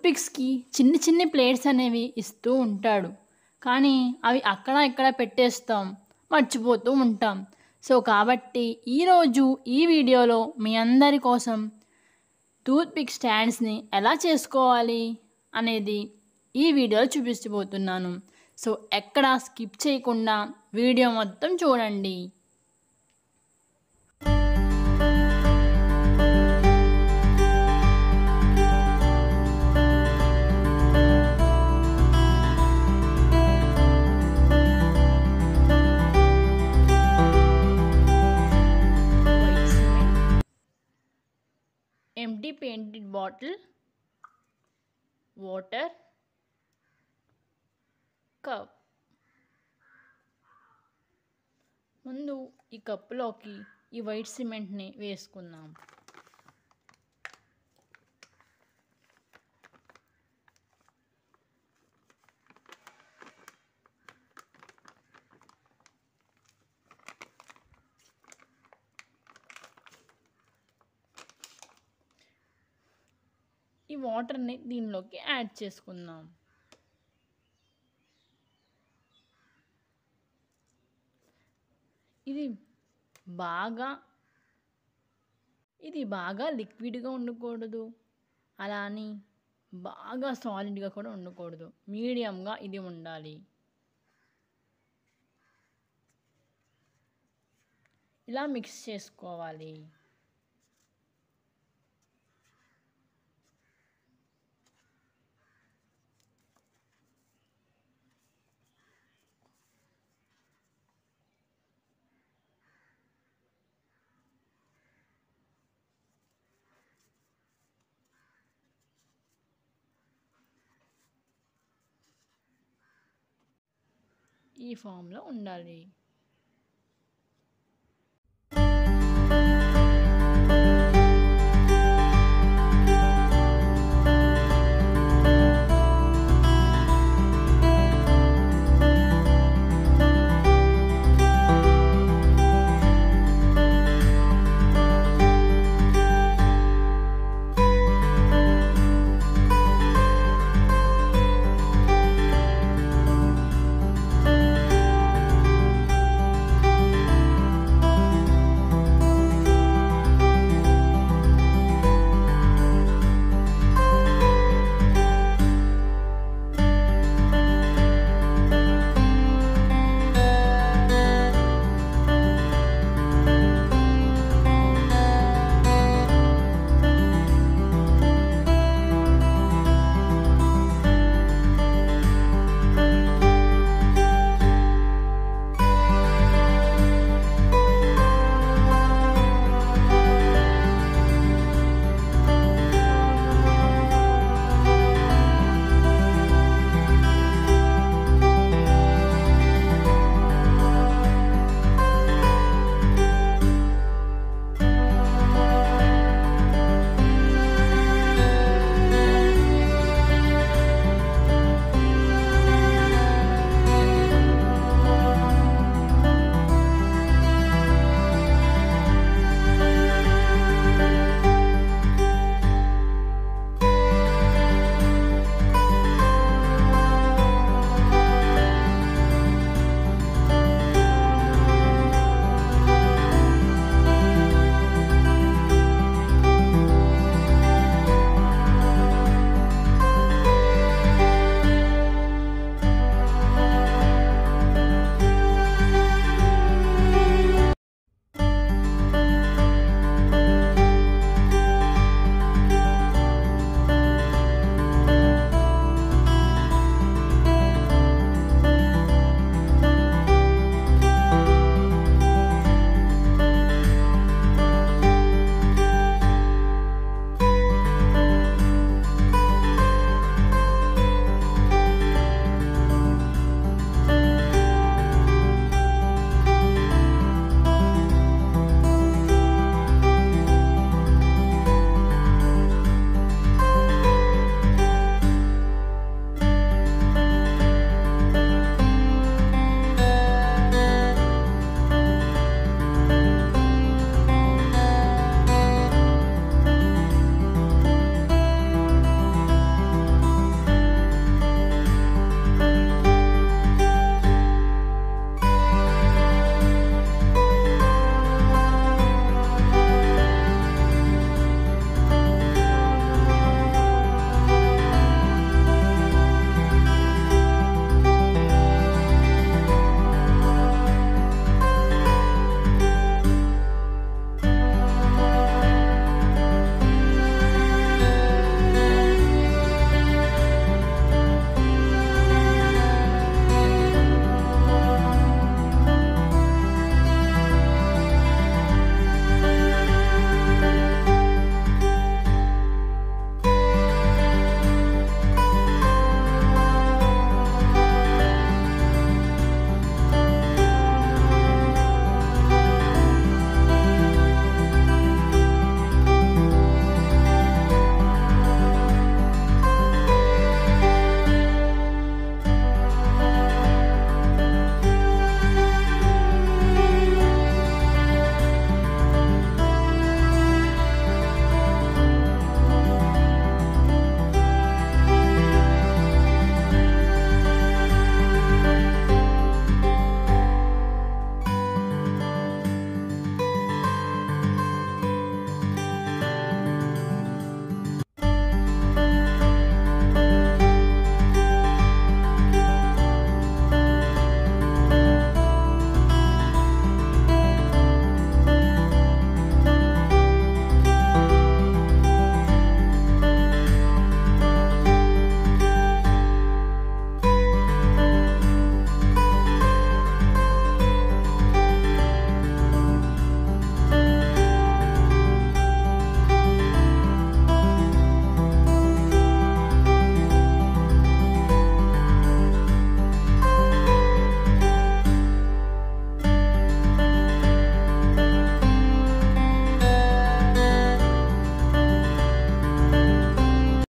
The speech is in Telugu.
పిక్స్కి చిన్ని చిన్ని ప్లేట్స్ అనేవి ఇస్తూ ఉంటాడు కానీ అవి అక్కడ ఇక్కడ పెట్టేస్తాం మర్చిపోతూ ఉంటాం సో కాబట్టి ఈరోజు ఈ వీడియోలో మీ అందరి కోసం టూత్ పిక్ స్టాండ్స్ని ఎలా చేసుకోవాలి అనేది ఈ వీడియోలో చూపించబోతున్నాను సో ఎక్కడ స్కిప్ చేయకుండా వీడియో మొత్తం చూడండి white cement, empty painted bottle, water, cup ముందు ఈ కప్పులోకి ఈ వైట్ సిమెంట్ని వేసుకుందాం ఈ వాటర్ని దీనిలోకి యాడ్ చేసుకుందాం ఇది బాగా ఇది బాగా లిక్విడ్గా ఉండకూడదు అలా అని బాగా సాలిడ్గా కూడా ఉండకూడదు మీడియంగా ఇది ఉండాలి ఇలా మిక్స్ చేసుకోవాలి ఈ ఫామ్లో ఉండాలి